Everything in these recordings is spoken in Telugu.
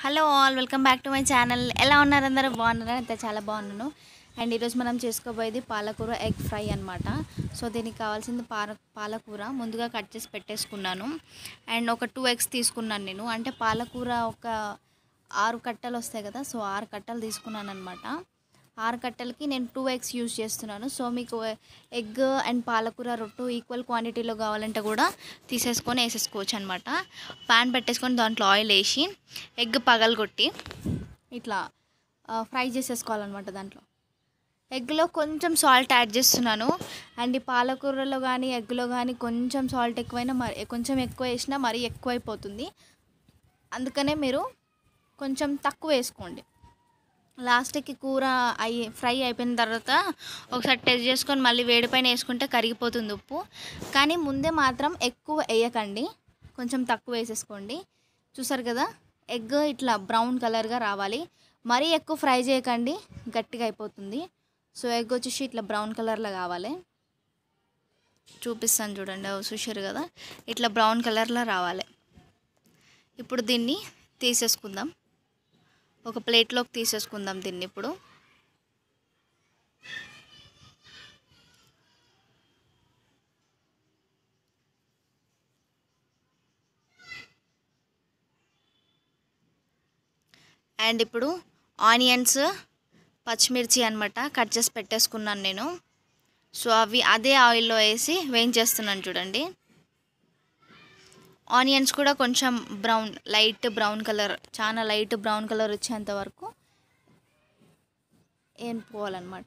hello all welcome back to my channel ఎలా ఉన్నారు అందరూ బాగున్నారా అయితే చాలా బాగున్నాను అండ్ ఈరోజు మనం చేసుకోబోయేది పాలకూర ఎగ్ ఫ్రై అనమాట సో దీనికి కావాల్సింది పాల పాలకూర ముందుగా కట్ చేసి పెట్టేసుకున్నాను అండ్ ఒక టూ ఎగ్స్ తీసుకున్నాను నేను అంటే పాలకూర ఒక ఆరు కట్టలు వస్తాయి కదా సో ఆరు కట్టలు తీసుకున్నాను అనమాట ఆరు కట్టలకి నేను టూ ఎగ్స్ యూజ్ చేస్తున్నాను సో మీకు ఎగ్ అండ్ పాలకూర రొట్టు ఈక్వల్ క్వాంటిటీలో కావాలంటే కూడా తీసేసుకొని వేసేసుకోవచ్చు అనమాట ప్యాన్ పెట్టేసుకొని దాంట్లో ఆయిల్ వేసి ఎగ్ పగలగొట్టి ఇట్లా ఫ్రై చేసేసుకోవాలన్నమాట దాంట్లో ఎగ్లో కొంచెం సాల్ట్ యాడ్ చేస్తున్నాను అండ్ ఈ పాలకూరలో కానీ ఎగ్లో కానీ కొంచెం సాల్ట్ ఎక్కువైనా మరి కొంచెం ఎక్కువ వేసినా మరీ ఎక్కువ అయిపోతుంది అందుకనే మీరు కొంచెం తక్కువ వేసుకోండి లాస్ట్కి కూర అయి ఫ్రై అయిపోయిన తర్వాత ఒకసారి టెస్ట్ చేసుకొని మళ్ళీ వేడిపైన వేసుకుంటే కరిగిపోతుంది ఉప్పు కానీ ముందే మాత్రం ఎక్కువ వేయకండి కొంచెం తక్కువ వేసేసుకోండి చూసారు కదా ఎగ్ ఇట్లా బ్రౌన్ కలర్గా రావాలి మరీ ఎక్కువ ఫ్రై చేయకండి గట్టిగా అయిపోతుంది సో ఎగ్ వచ్చేసి ఇట్లా బ్రౌన్ కలర్లో కావాలి చూపిస్తాను చూడండి అవి చూసారు కదా ఇట్లా బ్రౌన్ కలర్లో రావాలి ఇప్పుడు దీన్ని తీసేసుకుందాం ఒక ప్లేట్లోకి తీసేసుకుందాం దీన్ని ఇప్పుడు అండ్ ఇప్పుడు ఆనియన్స్ పచ్చిమిర్చి అనమాట కట్ చేసి పెట్టేసుకున్నాను నేను సో అవి అదే ఆయిల్లో వేసి వేయించేస్తున్నాను చూడండి ఆనియన్స్ కూడా కొంచెం బ్రౌన్ లైట్ బ్రౌన్ కలర్ చాలా లైట్ బ్రౌన్ కలర్ వచ్చేంత వరకు వేపుకోవాలన్నమాట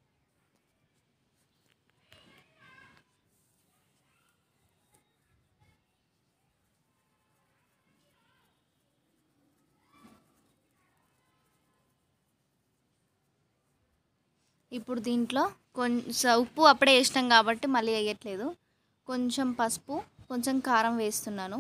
ఇప్పుడు దీంట్లో కొంచెం ఉప్పు అప్పుడే వేసినాం కాబట్టి మళ్ళీ వేయట్లేదు కొంచెం పసుపు కొంచెం కారం వేస్తున్నాను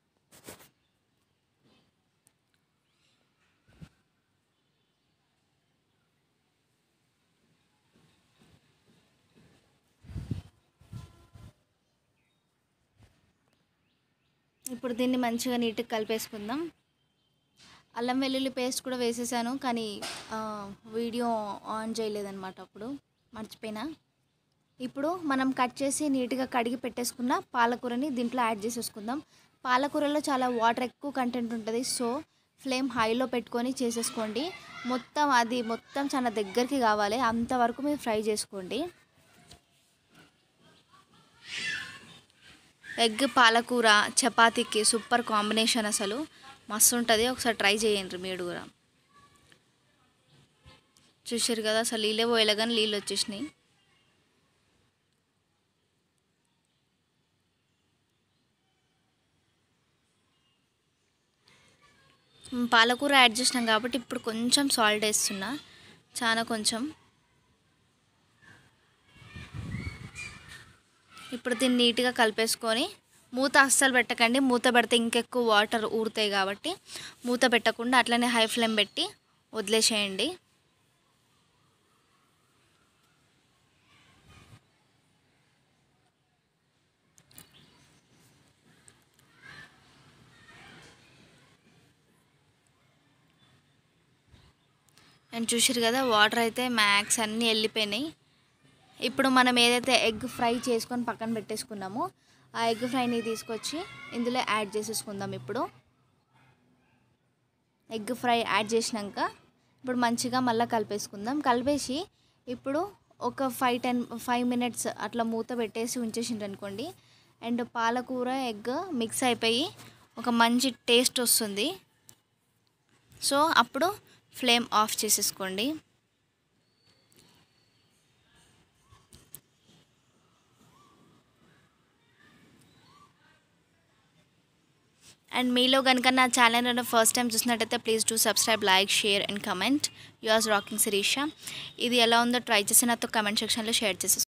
ఇప్పుడు దీన్ని మంచిగా నీట్గా కలిపేసుకుందాం అల్లం వెల్లుల్లి పేస్ట్ కూడా వేసేసాను కానీ వీడియో ఆన్ చేయలేదన్నమాట అప్పుడు మర్చిపోయినా ఇప్పుడు మనం కట్ చేసి నీట్గా కడిగి పెట్టేసుకున్న పాలకూరని దీంట్లో యాడ్ చేసేసుకుందాం పాలకూరలో చాలా వాటర్ ఎక్కువ కంటెంట్ ఉంటుంది సో ఫ్లేమ్ హైలో పెట్టుకొని చేసేసుకోండి మొత్తం అది మొత్తం చాలా దగ్గరికి కావాలి అంతవరకు మీరు ఫ్రై చేసుకోండి ఎగ్ పాలకూర చపాతీకి సూపర్ కాంబినేషన్ అసలు మస్తు ఉంటుంది ఒకసారి ట్రై చేయండి మీరు కూడా చూసారు కదా అసలు నీళ్ళే పోయేలా కానీ నీళ్ళు వచ్చేసినాయి పాలకూర యాడ్ చేసినాం కాబట్టి ఇప్పుడు కొంచెం సాల్ట్ వేస్తున్నా చాలా కొంచెం ఇప్పుడు దీన్ని నీట్గా కలిపేసుకొని మూత అస్సలు పెట్టకండి మూత పెడితే ఇంకెక్కువ వాటర్ ఊరుతాయి కాబట్టి మూత పెట్టకుండా అట్లనే హై ఫ్లేమ్ పెట్టి వదిలేసేయండి అండ్ చూసారు కదా వాటర్ అయితే మ్యాక్స్ అన్నీ వెళ్ళిపోయినాయి ఇప్పుడు మనం ఏదైతే ఎగ్ ఫ్రై చేసుకొని పక్కన పెట్టేసుకున్నామో ఆ ఎగ్ ఫ్రైని తీసుకొచ్చి ఇందులో యాడ్ చేసేసుకుందాం ఇప్పుడు ఎగ్ ఫ్రై యాడ్ చేసినాక ఇప్పుడు మంచిగా మళ్ళీ కలిపేసుకుందాం కలిపేసి ఇప్పుడు ఒక ఫైవ్ టెన్ ఫైవ్ మినిట్స్ అట్లా మూత పెట్టేసి ఉంచేసిండ్రు అనుకోండి అండ్ పాలకూర ఎగ్ మిక్స్ అయిపోయి ఒక మంచి టేస్ట్ వస్తుంది సో అప్పుడు ఫ్లేమ్ ఆఫ్ చేసేసుకోండి అండ్ మీలో కనుక నా ఛానల్ ఫస్ట్ టైం చూసినట్టయితే please do subscribe like share and comment yours rocking Shirisha ఇది ఎలా ఉందో ట్రై చేసి నాతో కమెంట్ సెక్షన్లో షేర్ చేసేసి